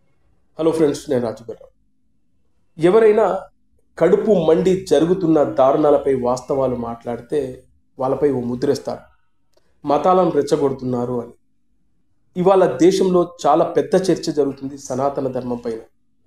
hello friends నేను రాజుగారు ఎవరైనా కడుపు మండి జరుగుతున్న దారుణాలపై వాస్తవాలు మాట్లాడితే వాళ్ళపై ఓ ముద్రేస్తారు మతాలను రెచ్చగొడుతున్నారు అని ఇవాళ దేశంలో చాలా పెద్ద చర్చ జరుగుతుంది సనాతన ధర్మం పైన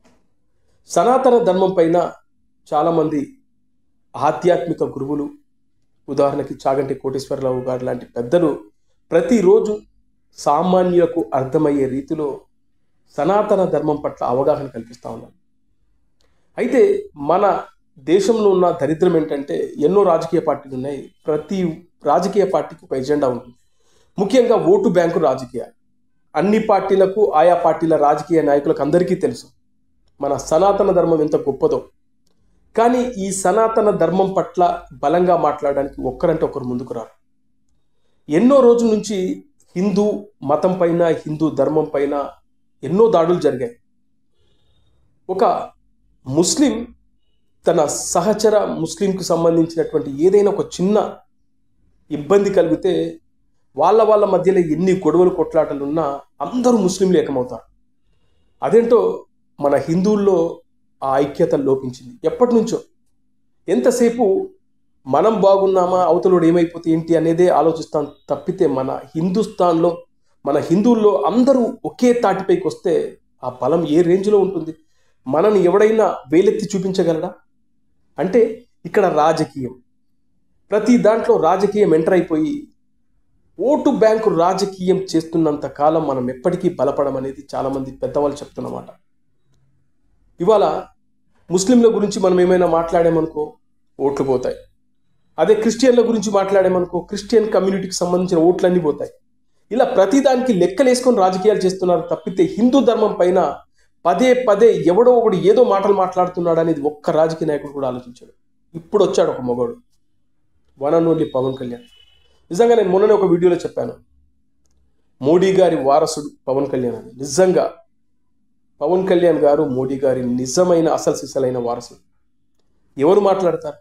సనాతన ధర్మం పైన చాలామంది ఆధ్యాత్మిక గురువులు ఉదాహరణకి చాగంటి కోటేశ్వరరావు గారు లాంటి పెద్దలు ప్రతిరోజు సామాన్యులకు అర్థమయ్యే రీతిలో సనాతన ధర్మం పట్ల అవగాహన కల్పిస్తూ ఉన్నారు అయితే మన దేశంలో ఉన్న దరిద్రం ఏంటంటే ఎన్నో రాజకీయ పార్టీలు ఉన్నాయి ప్రతి రాజకీయ పార్టీకి ఒక ఎజెండా ఉంటుంది ముఖ్యంగా ఓటు బ్యాంకు రాజకీయాలు అన్ని పార్టీలకు ఆయా పార్టీల రాజకీయ నాయకులకు అందరికీ తెలుసు మన సనాతన ధర్మం ఎంత గొప్పదో కానీ ఈ సనాతన ధర్మం పట్ల బలంగా మాట్లాడడానికి ఒక్కరంటే ఒకరు ముందుకు రారు ఎన్నో రోజుల నుంచి హిందూ మతం పైన హిందూ ధర్మం పైన ఎన్నో దాడులు జరిగాయి ఒక ముస్లిం తన సహచర ముస్లింకు సంబంధించినటువంటి ఏదైనా ఒక చిన్న ఇబ్బంది కలిగితే వాళ్ళ వాళ్ళ మధ్యలో ఎన్ని గొడవలు కొట్లాటలు ఉన్నా అందరూ ముస్లింలు ఏకమవుతారు అదేంటో మన హిందువుల్లో ఆ ఐక్యత లోపించింది ఎప్పటి నుంచో ఎంతసేపు మనం బాగున్నామా అవతలోడు ఏమైపోతే ఏంటి అనేదే ఆలోచిస్తాం తప్పితే మన హిందుస్థాన్లో మన హిందువుల్లో అందరూ ఒకే తాటిపైకి వస్తే ఆ బలం ఏ రేంజ్లో ఉంటుంది మనని ఎవడైనా వేలెత్తి చూపించగలడా అంటే ఇక్కడ రాజకీయం ప్రతి దాంట్లో రాజకీయం ఎంటర్ అయిపోయి ఓటు బ్యాంకు రాజకీయం చేస్తున్నంత కాలం మనం ఎప్పటికీ బలపడం అనేది చాలామంది పెద్దవాళ్ళు చెప్తున్నమాట ఇవాళ ముస్లింల గురించి మనం ఏమైనా మాట్లాడామనుకో ఓట్లు పోతాయి అదే క్రిస్టియన్ల గురించి మాట్లాడామనుకో క్రిస్టియన్ కమ్యూనిటీకి సంబంధించిన ఓట్లన్నీ పోతాయి ఇలా ప్రతిదానికి లెక్కలేసుకొని రాజకీయాలు చేస్తున్నారు తప్పితే హిందూ ధర్మం పైన పదే పదే ఎవడో ఒకడు ఏదో మాటలు మాట్లాడుతున్నాడు అనేది ఒక్క రాజకీయ నాయకుడు కూడా ఆలోచించాడు ఇప్పుడు వచ్చాడు ఒక మగవాడు one and only Pawan Kalyan నిజంగా నేను మొన్ననే ఒక వీడియోలో చెప్పాను మోడీ గారి వారసుడు పవన్ కళ్యాణ్ అని నిజంగా పవన్ కళ్యాణ్ గారు మోడీ గారి నిజమైన అసలు సిసలైన వారసుడు ఎవరు మాట్లాడతారు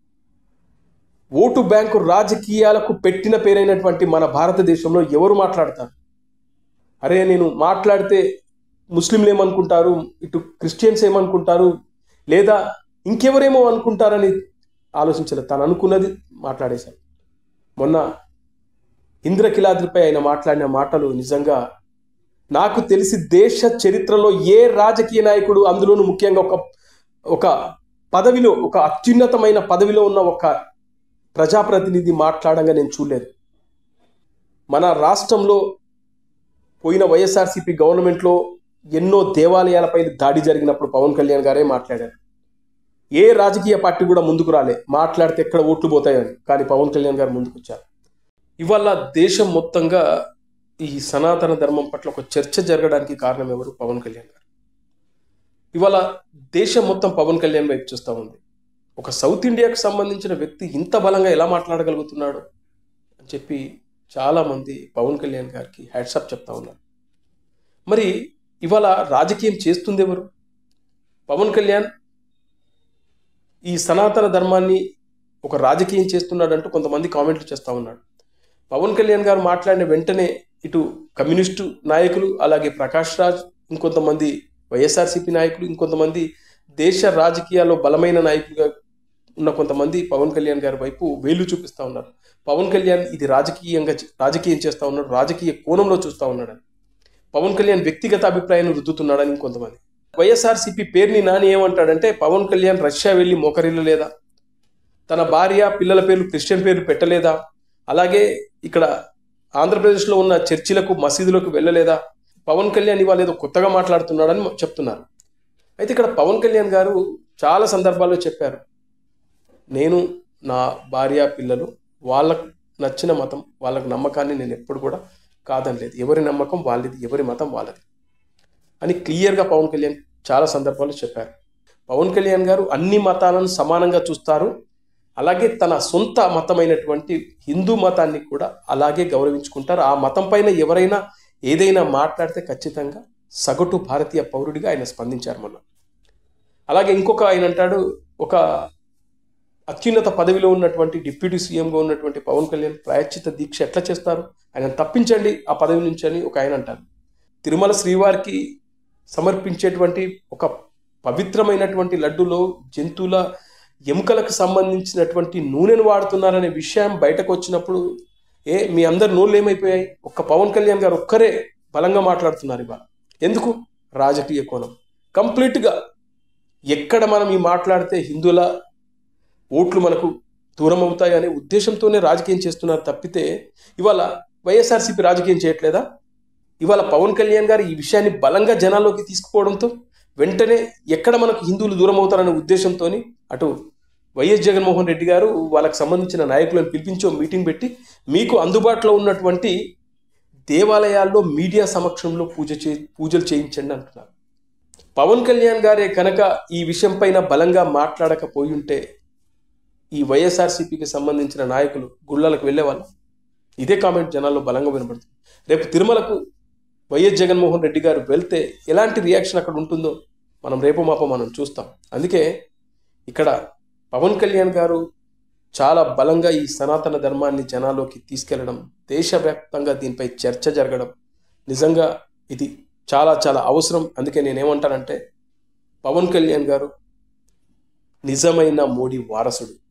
ఓటు బ్యాంకు రాజకీయాలకు పెట్టిన పేరైనటువంటి మన భారతదేశంలో ఎవరు మాట్లాడతారు అరే నేను మాట్లాడితే ముస్లింలు ఏమనుకుంటారు ఇటు క్రిస్టియన్స్ ఏమనుకుంటారు లేదా ఇంకెవరేమో అనుకుంటారని ఆలోచించలేదు తను అనుకున్నది మాట్లాడేశారు మొన్న ఇంద్రకిలాద్రిపై ఆయన మాట్లాడిన మాటలు నిజంగా నాకు తెలిసి దేశ చరిత్రలో ఏ రాజకీయ నాయకుడు అందులోనూ ముఖ్యంగా ఒక ఒక పదవిలో ఒక అత్యున్నతమైన పదవిలో ఉన్న ఒక ప్రజాప్రతినిధి మాట్లాడంగా నేను చూడలేదు మన రాష్ట్రంలో పోయిన వైఎస్ఆర్సీపీ గవర్నమెంట్లో ఎన్నో దేవాలయాలపై దాడి జరిగినప్పుడు పవన్ కళ్యాణ్ గారే మాట్లాడారు ఏ రాజకీయ పార్టీ కూడా ముందుకు రాలే మాట్లాడితే ఎక్కడ ఓట్లు పోతాయని కానీ పవన్ కళ్యాణ్ గారు ముందుకు వచ్చారు ఇవాళ దేశం మొత్తంగా ఈ సనాతన ధర్మం పట్ల ఒక చర్చ జరగడానికి కారణం ఎవరు పవన్ కళ్యాణ్ గారు ఇవాళ దేశం మొత్తం పవన్ కళ్యాణ్ వైపు చూస్తూ ఉంది ఒక సౌత్ ఇండియాకు సంబంధించిన వ్యక్తి ఇంత బలంగా ఎలా మాట్లాడగలుగుతున్నాడు అని చెప్పి చాలామంది పవన్ కళ్యాణ్ గారికి హ్యాట్సప్ చెప్తా ఉన్నారు మరి ఇవాళ రాజకీయం చేస్తుంది ఎవరు పవన్ కళ్యాణ్ ఈ సనాతన ధర్మాన్ని ఒక రాజకీయం చేస్తున్నాడంటూ కొంతమంది కామెంట్లు చేస్తూ ఉన్నాడు పవన్ కళ్యాణ్ గారు మాట్లాడిన వెంటనే ఇటు కమ్యూనిస్టు నాయకులు అలాగే ప్రకాష్ రాజ్ ఇంకొంతమంది వైఎస్ఆర్సీపీ నాయకులు ఇంకొంతమంది దేశ రాజకీయాల్లో బలమైన నాయకులుగా ఉన్న కొంతమంది పవన్ కళ్యాణ్ గారి వైపు వేలు చూపిస్తూ ఉన్నారు పవన్ కళ్యాణ్ ఇది రాజకీయంగా రాజకీయం చేస్తూ ఉన్నాడు రాజకీయ కోణంలో చూస్తూ ఉన్నాడని పవన్ కళ్యాణ్ వ్యక్తిగత అభిప్రాయాన్ని రుద్దుతున్నాడని ఇంకొంతమంది వైఎస్ఆర్సీపీ పేరుని నాని ఏమంటాడంటే పవన్ కళ్యాణ్ రష్యా వెళ్ళి మోకరిల్లలేదా తన భార్య పిల్లల పేర్లు క్రిస్టియన్ పేర్లు పెట్టలేదా అలాగే ఇక్కడ ఆంధ్రప్రదేశ్లో ఉన్న చర్చిలకు మసీదులకు వెళ్ళలేదా పవన్ కళ్యాణ్ ఇవాళ ఏదో కొత్తగా మాట్లాడుతున్నాడని చెప్తున్నారు అయితే ఇక్కడ పవన్ కళ్యాణ్ గారు చాలా సందర్భాల్లో చెప్పారు నేను నా భార్య పిల్లలు వాళ్ళకు నచ్చిన మతం వాళ్ళకి నమ్మకాన్ని నేను ఎప్పుడు కూడా కాదనలేదు ఎవరి నమ్మకం వాళ్ళది ఎవరి మతం వాళ్ళది అని క్లియర్గా పవన్ కళ్యాణ్ చాలా సందర్భాల్లో చెప్పారు పవన్ కళ్యాణ్ గారు అన్ని మతాలను సమానంగా చూస్తారు అలాగే తన సొంత మతమైనటువంటి హిందూ మతాన్ని కూడా అలాగే గౌరవించుకుంటారు ఆ మతం పైన ఎవరైనా ఏదైనా మాట్లాడితే ఖచ్చితంగా సగటు భారతీయ పౌరుడిగా ఆయన స్పందించారు మొన్న అలాగే ఇంకొక ఆయన అంటాడు ఒక అత్యున్నత పదవిలో ఉన్నటువంటి డిప్యూటీ సీఎంగా ఉన్నటువంటి పవన్ కళ్యాణ్ ప్రాయశ్చిత దీక్ష ఎట్లా చేస్తారు ఆయన తప్పించండి ఆ పదవి నుంచి అని ఒక ఆయన అంటారు తిరుమల శ్రీవారికి సమర్పించేటువంటి ఒక పవిత్రమైనటువంటి లడ్డులో జంతువుల ఎముకలకు సంబంధించినటువంటి నూనెను వాడుతున్నారనే విషయం బయటకు వచ్చినప్పుడు ఏ మీ అందరు నోళ్ళు ఏమైపోయాయి ఒక్క పవన్ కళ్యాణ్ గారు ఒక్కరే బలంగా మాట్లాడుతున్నారు ఇవాళ ఎందుకు రాజకీయ కోణం కంప్లీట్గా ఎక్కడ మనం ఈ మాట్లాడితే హిందువుల ఓట్లు మనకు దూరం అవుతాయి అనే ఉద్దేశంతోనే రాజకీయం చేస్తున్నారు తప్పితే ఇవాళ వైఎస్ఆర్సీపీ రాజకీయం చేయట్లేదా ఇవాళ పవన్ కళ్యాణ్ గారు ఈ విషయాన్ని బలంగా జనాల్లోకి తీసుకుపోవడంతో వెంటనే ఎక్కడ మనకు హిందువులు దూరం అవుతారనే ఉద్దేశంతో అటు వైఎస్ జగన్మోహన్ రెడ్డి గారు వాళ్ళకి సంబంధించిన నాయకులను పిలిపించి ఓ మీటింగ్ పెట్టి మీకు అందుబాటులో ఉన్నటువంటి దేవాలయాల్లో మీడియా సమక్షంలో పూజ చే పూజలు చేయించండి అంటున్నారు పవన్ కళ్యాణ్ గారే కనుక ఈ విషయం పైన బలంగా మాట్లాడకపోయి ఉంటే ఈ వైఎస్ఆర్సీపీకి సంబంధించిన నాయకులు గుళ్ళలకు వెళ్ళేవాళ్ళు ఇదే కామెంట్ జనాల్లో బలంగా వినబడుతుంది రేపు తిరుమలకు వైఎస్ జగన్మోహన్ రెడ్డి గారు వెళ్తే ఎలాంటి రియాక్షన్ అక్కడ ఉంటుందో మనం రేపు మాప మనం చూస్తాం అందుకే ఇక్కడ పవన్ కళ్యాణ్ గారు చాలా బలంగా ఈ సనాతన ధర్మాన్ని జనాల్లోకి తీసుకెళ్లడం దేశవ్యాప్తంగా దీనిపై చర్చ జరగడం నిజంగా ఇది చాలా చాలా అవసరం అందుకే నేనేమంటానంటే పవన్ కళ్యాణ్ గారు నిజమైన మోడీ వారసుడు